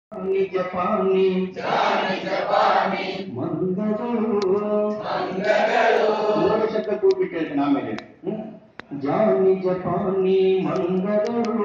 ನಿಜ ಪಾನಿ ಜಪಾನಿ ಮಂಗಗಳು ಮಂಗಗಳು ಮೂರು ಶಬ್ದ ಕೂಗ್ಬಿಟ್ಟು ಹೇಳ್ತೀನಿ ಆಮೇಲೆ ಹ್ಮ್? ಜಾನಿ ಜಪಾನಿ ಮಂಗಗಳು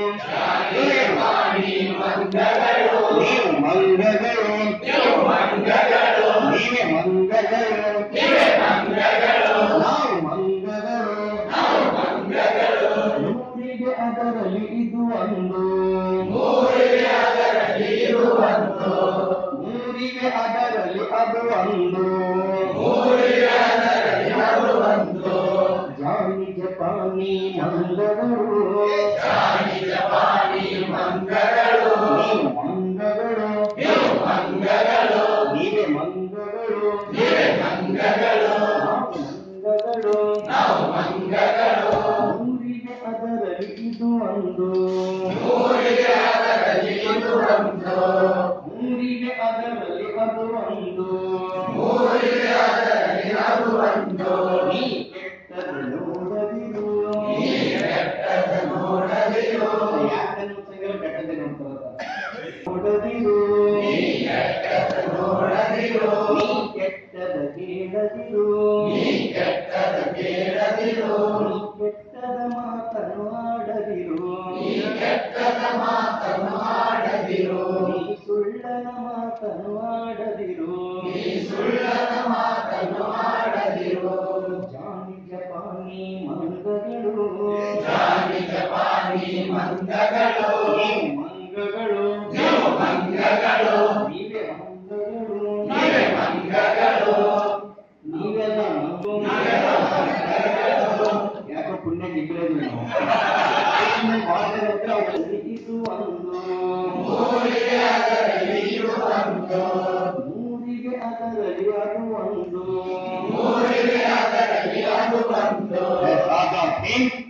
ಜಪಾನಿ ಮಂಗಗಳು ನೀವು ಮಂಗಗಳು ನೀವು ಮಂಗಗಳು ನೀವೇ ಮಂಗಗಳು ನೀವೇ ಮಂಗಗಳು ನಾವು ಮಂಗಗಳು ನಾವು ಮಂಗಗಳು ನೂರಿಗೆ ಅದರಲ್ಲಿ ಇದು ಒಂದು ಮೂರಿಗೆ ಅದರಲ್ಲಿ ಇರುವಂತು ನೂರಿಗೆ ಅದರಲ್ಲಿ ಅದು ಒಂದು ಮೂರಿಗೆ ಅದರಲ್ಲಿ ಅದು ಒಂದು ಜಾನಿ ಜಪಾನಿ ಮಂಗಗಳು ಜಾನಿ ಜಪಾನಿ ಮಂಗಗಳು ನೀವು ಮಂಗಗಳು ನೀವು ಮಂಗಗಳು ನೀವೇ ಮಂಗಗಳು ನೀವೇ ಮಂಗಗಳು ನಾವು ಮಂಗಗಳು ನಾವು ಮಂಗಗಳು ನೂರಿಗೆ ಅದರಲ್ಲಿ ಇದು ಒಂದು ಮೂರಿಗೆ ಅದರಲ್ಲಿ ಇರುವಂತು ನೂರಿಗೆ ಅದರಲ್ಲಿ ಅದು ಒಂದು ಮೂರಿಗೆ ಅದರಲ್ಲಿ ಅದು ಒಂದು ನೀ ಕೆಟ್ಟದ ನೋಡದಿರು ಈ ಬೆಟ್ಟದ ನೋಡದಿರು ಯಾಕನ್ನು ಸಂಗಮ ಕೆಟ್ಟದೆ ನೋಡ್ತಾರೆ ನೋಡದಿರು ಈ ಬೆಟ್ಟದ ನೋಡದಿರು ನೀ ಕೆಟ್ಟದ ಕೇಳದಿರು ಈ ಕೆಟ್ಟದ ಕೇಳದಿರು ನೀ ಕೆಟ್ಟದ ಮಾತನ್ನು ಆಡದಿರು ಈ ಕೆಟ್ಟದ ಮಾತನ್ನು ಆಡದಿರು ನೀ ಸುಳ್ಳನ ಮಾತನ್ನು ಆಡದಿರು ಈ ಸುಳ್ಳನ ಮಾತನ್ನು ಆಡದಿರು ಜಾನಿ ಜಪಾನಿ ಮಂಗಗಳು ಜಾನಿ ಜಪಾನಿ ಮಂಗಗಳು ನೀವು ಮಂಗಗಳು ನೀವು ಮಂಗಗಳು ನೀವೇ ಮಂಗಗಳು ನೀವೇ ಮಂಗಗಳು ನೀವೆಲ್ಲ ಮಂಗಗಳು ನಾವೆಲ್ಲ ಮಂಗಗಳು ಯಾಕೋ ಪುಣ್ಯ ನಿಗ್ರಹ ಸುಮ್ಮನೆ ಮಾಡಿದ್ರೆ ಹತ್ರ ಅವರಲ್ಲಿ ಇದು ಒಂದು ಮೂರಿಗೆ ಅದರಲ್ಲಿ ಇರುವಂತು ಮೂರಿಗೆ ಅದರಲ್ಲಿ ಅದು ಒಂದು ಮೂರಿಗೆ ಅದರಲ್ಲಿ ಅದು ಒಂದು ರಾಜ